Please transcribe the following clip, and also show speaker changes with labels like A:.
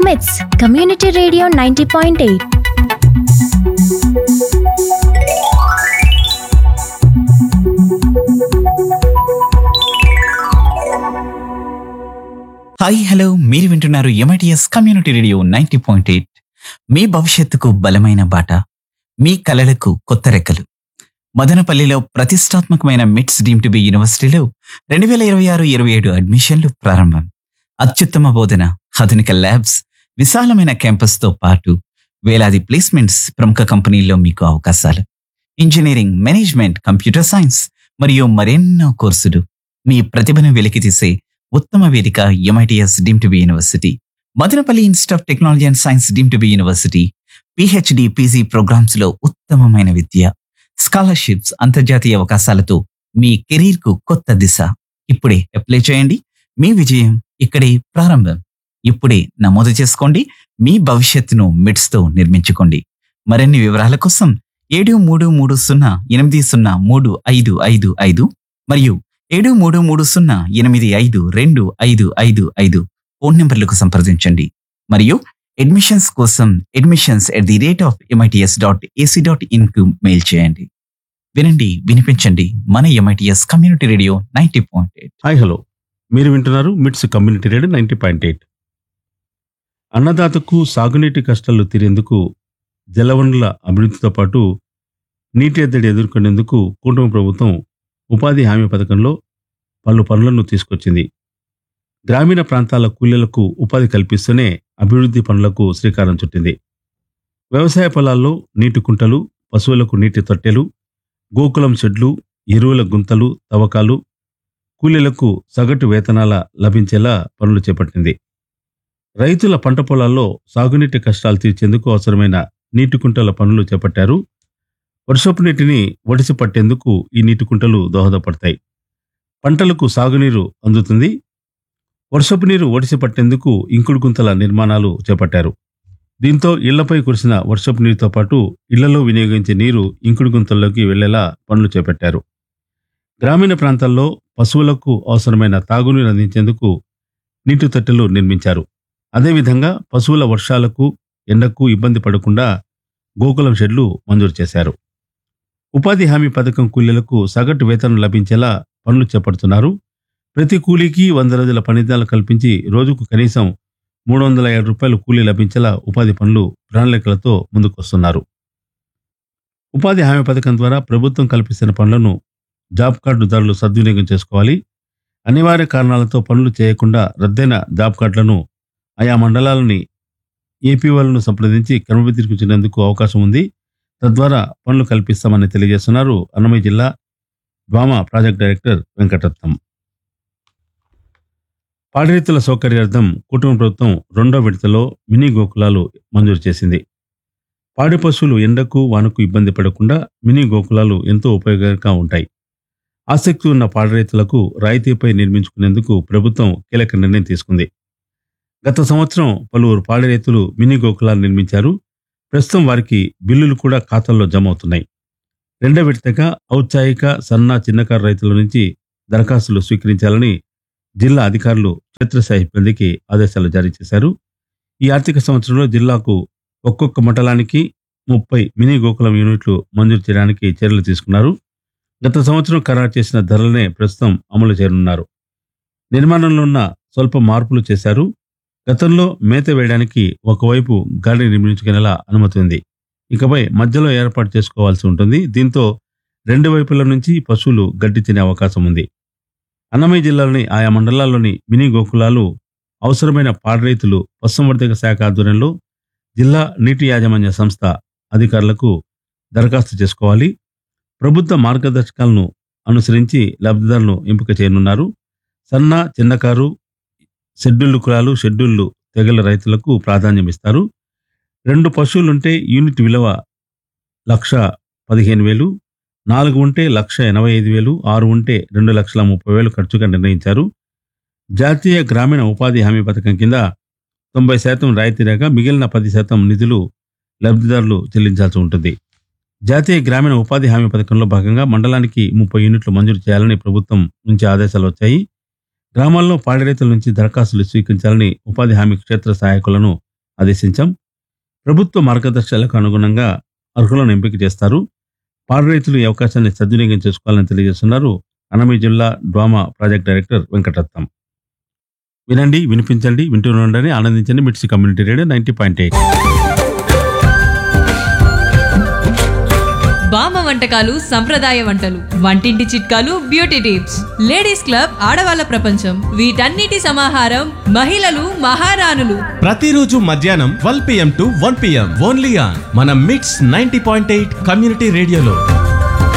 A: మిట్స్ community radio ninety point eight
B: hi hello మీరు వింటున్నారు MITS community radio ninety point eight మీ భవిష్యత్తుకు బలమైన బాట మీ కలలకు కొత్త రెక్కలు మదనపల్లిలో ప్రతిష్టాత్మకమైన మిట్స్ డీమ్ టు బి యూనివర్సిటీలో రెండు వేల ఇరవై ఆరు ఇరవై ఏడు అడ్మిషన్లు ప్రారంభం అత్యుత్తమ బోధన ఆధునిక ల్యాబ్స్ విశాలమైన క్యాంపస్తో పాటు వేలాది ప్లేస్మెంట్స్ ప్రముఖ కంపెనీల్లో మీకు అవకాశాలు ఇంజనీరింగ్ మేనేజ్మెంట్ కంప్యూటర్ సైన్స్ మరియు మరెన్నో కోర్సులు మీ ప్రతిభను వెలికితీసే ఉత్తమ వేదిక MITS deem to be university Madanapalle institute of technology and science deem to be university PhD PG programmes లో ఉత్తమమైన విద్య స్కాలర్షిప్స్ అంతర్జాతీయ అవకాశాలతో మీ కెరీర్ కు కొత్త దిశ ఇప్పుడే అప్లై చేయండి మీ విజయం ఇక్కడే ప్రారంభం ఇప్పుడే నమోదు చేసుకోండి మీ భవిష్యత్తును మిడ్స్ తో నిర్మించుకోండి మరిన్ని వివరాల కోసం ఏడు మూడు మూడు సున్నా ఎనిమిది సున్నా మూడు ఐదు ఐదు ఐదు మరియు ఏడు మూడు మూడు సున్నా ఎనిమిది ఐదు రెండు ఐదు ఐదు ఐదు ఫోన్ నెంబర్లకు సంప్రదించండి మరియు అడ్మిషన్స్ కోసం admissions at the rate of MITS dot AC dot in కు మెయిల్ చేయండి వినండి వినిపించండి మన MITS community radio ninety point eight
C: hi hello మీరు వింటున్నారు MITS community radio ninety point eight అన్నదాతకు సాగునీటి కష్టాలు తీరేందుకు జలవనరుల అభివృద్ధితో పాటు నీటి ఎద్దడి ఎదుర్కొనేందుకు కుటుంబ ప్రభుత్వం ఉపాధి హామీ పథకంలో పలు పనులను తీసుకొచ్చింది గ్రామీణ ప్రాంతాల కూలీలకు ఉపాధి కల్పిస్తూనే అభివృద్ధి పనులకు శ్రీకారం చుట్టింది వ్యవసాయ పొలాల్లో నీటి కుంటలు పశువులకు నీటి తొట్టెలు గోకులం షెడ్లు ఎరువుల గుంతలు తవ్వకాలు కూలీలకు సగటు వేతనాల లభించేలా పనులు చేపట్టింది రైతుల పంట పొలాల్లో సాగునీటి కష్టాలు తీర్చేందుకు అవసరమైన నీటి కుంటల పనులు చేపట్టారు వర్షపు నీటిని ఒడిసి పట్టేందుకు ఈ నీటి కుంటలు దోహదపడతాయి పంటలకు సాగునీరు అందుతుంది వర్షపు నీరు ఒడిసి పట్టేందుకు ఇంకుడు గుంతల నిర్మాణాలు చేపట్టారు దీంతో ఇళ్లపై కురిసిన వర్షపు నీరుతో పాటు ఇళ్లలో వినియోగించే నీరు ఇంకుడు గుంతల్లోకి వెళ్లేలా పనులు చేపట్టారు గ్రామీణ ప్రాంతాల్లో పశువులకు అవసరమైన తాగునీరు అందించేందుకు నీటి తొట్టెలు నిర్మించారు అదేవిధంగా పశువుల వర్షాలకు ఎండకు ఇబ్బంది పడకుండా గోకులం షెడ్లు మంజూరు చేశారు ఉపాధి హామీ పథకం కూలీలకు సగటు వేతనం లభించేలా పనులు చేపడుతున్నారు ప్రతి కూలీకి వంద రోజుల పనిదినాలు కల్పించి రోజుకు కనీసం మూడు వందల ఏడు రూపాయలు కూలీ లభించేలా ఉపాధి పనులు ప్రణాళికలతో ముందుకొస్తున్నారు ఉపాధి హామీ పథకం ద్వారా ప్రభుత్వం కల్పిస్తున్న పనులను జాబ్ కార్డుదారులు సద్వినియోగం చేసుకోవాలి అనివార్య కారణాలతో పనులు చేయకుండా రద్దయిన జాబ్ కార్డులను ఆయా మండలాలని ఏపీ వాళ్ళను సంప్రదించి క్రమబద్ధీకరించేందుకు అవకాశం ఉంది తద్వారా పనులు కల్పిస్తామని తెలియజేస్తున్నారు అన్నమయ్య జిల్లా డ్వామా ప్రాజెక్ట్ డైరెక్టర్ వెంకటరత్నం పాడి రైతుల సౌకర్యార్థం కుటుంబ ప్రభుత్వం రెండో విడతలో మినీ గోకులాలు మంజూరు చేసింది పాడి పశువులు ఎండకు వానకు ఇబ్బంది పడకుండా మినీ గోకులాలు ఎంతో ఉపయోగకరంగా ఉంటాయి ఆసక్తి ఉన్న పాడి రైతులకు రాయితీపై నిర్మించుకునేందుకు ప్రభుత్వం కీలక నిర్ణయం తీసుకుంది గత సంవత్సరం పలువురు పాడి రైతులు మినీ గోకులాలు నిర్మించారు ప్రస్తుతం వారికి బిల్లులు కూడా ఖాతాల్లో జమ అవుతున్నాయి రెండో విడతగా ఔత్సాహిక సన్న చిన్నకారు రైతుల నుంచి దరఖాస్తులు స్వీకరించాలని జిల్లా అధికారులు క్షేత్రస్థాయి సిబ్బందికి ఆదేశాలు జారీ చేశారు ఈ ఆర్థిక సంవత్సరంలో జిల్లాకు ఒక్కొక్క మండలానికి ముప్పై మినీ గోకులం యూనిట్లు మంజూరు చేయడానికి చర్యలు తీసుకున్నారు గత సంవత్సరం ఖరారు చేసిన ధరలనే ప్రస్తుతం అమలు చేయనున్నారు నిర్మాణంలో ఉన్న స్వల్ప మార్పులు చేశారు గతంలో మేత వేయడానికి ఒకవైపు గాడి నిర్మించుకునేలా అనుమతి ఉంది ఇకపై మధ్యలో ఏర్పాటు చేసుకోవాల్సి ఉంటుంది దీంతో రెండు వైపుల నుంచి పశువులు గడ్డి తినే అవకాశం ఉంది అన్నమయ్య జిల్లాలోని ఆయా మండలాల్లోని మినీ గోకులాలు అవసరమైన పాడి రైతులు పశుసంవర్ధక శాఖ ఆధ్వర్యంలో జిల్లా నీటి యాజమాన్య సంస్థ అధికారులకు దరఖాస్తు చేసుకోవాలి ప్రభుత్వ మార్గదర్శకాలను అనుసరించి లబ్ధిదారులను ఎంపిక చేయనున్నారు సన్న చిన్నకారు షెడ్యూల్డ్ కులాలు షెడ్యూల్డ్ తెగల రైతులకు ప్రాధాన్యం ఇస్తారు రెండు పశువులుంటే యూనిట్ విలువ లక్ష పదిహేను వేలు నాలుగు ఉంటే లక్ష ఎనభై ఐదు వేలు ఆరు ఉంటే రెండు లక్షల ముప్పై వేలు ఖర్చుగా నిర్ణయించారు జాతీయ గ్రామీణ ఉపాధి హామీ పథకం కింద తొంభై శాతం రాయితీ రాగా మిగిలిన పది శాతం నిధులు లబ్ధిదారులు చెల్లించాల్సి ఉంటుంది జాతీయ గ్రామీణ ఉపాధి హామీ పథకంలో భాగంగా మండలానికి ముప్పై యూనిట్లు మంజూరు చేయాలని ప్రభుత్వం నుంచి ఆదేశాలు వచ్చాయి గ్రామాల్లో పాడి రైతుల నుంచి దరఖాస్తులు స్వీకరించాలని ఉపాధి హామీ క్షేత్ర సహాయకులను ఆదేశించాం ప్రభుత్వ మార్గదర్శకాలకు అనుగుణంగా అర్హులను ఎంపిక చేస్తారు పాడి రైతులు ఈ అవకాశాన్ని సద్వినియోగం చేసుకోవాలని తెలియజేస్తున్నారు అన్నమయ్య జిల్లా డ్వామా ప్రాజెక్ట్ డైరెక్టర్ వెంకటరత్నం వినండి వినిపించండి వింటూ ఉండండి ఆనందించండి MITS community radio ninety point eight
D: బామ్మ వంటకాలు సంప్రదాయ వంటలు వంటింటి చిట్కాలు బ్యూటీ టిప్స్ లేడీస్ క్లబ్ ఆడవాళ్ళ ప్రపంచం వీటన్నిటి సమాహారం మహిళలు మహారాణులు
E: ప్రతిరోజు మధ్యాహ్నం twelve PM to one PM only on మన MITS ninety point eight community రేడియోలో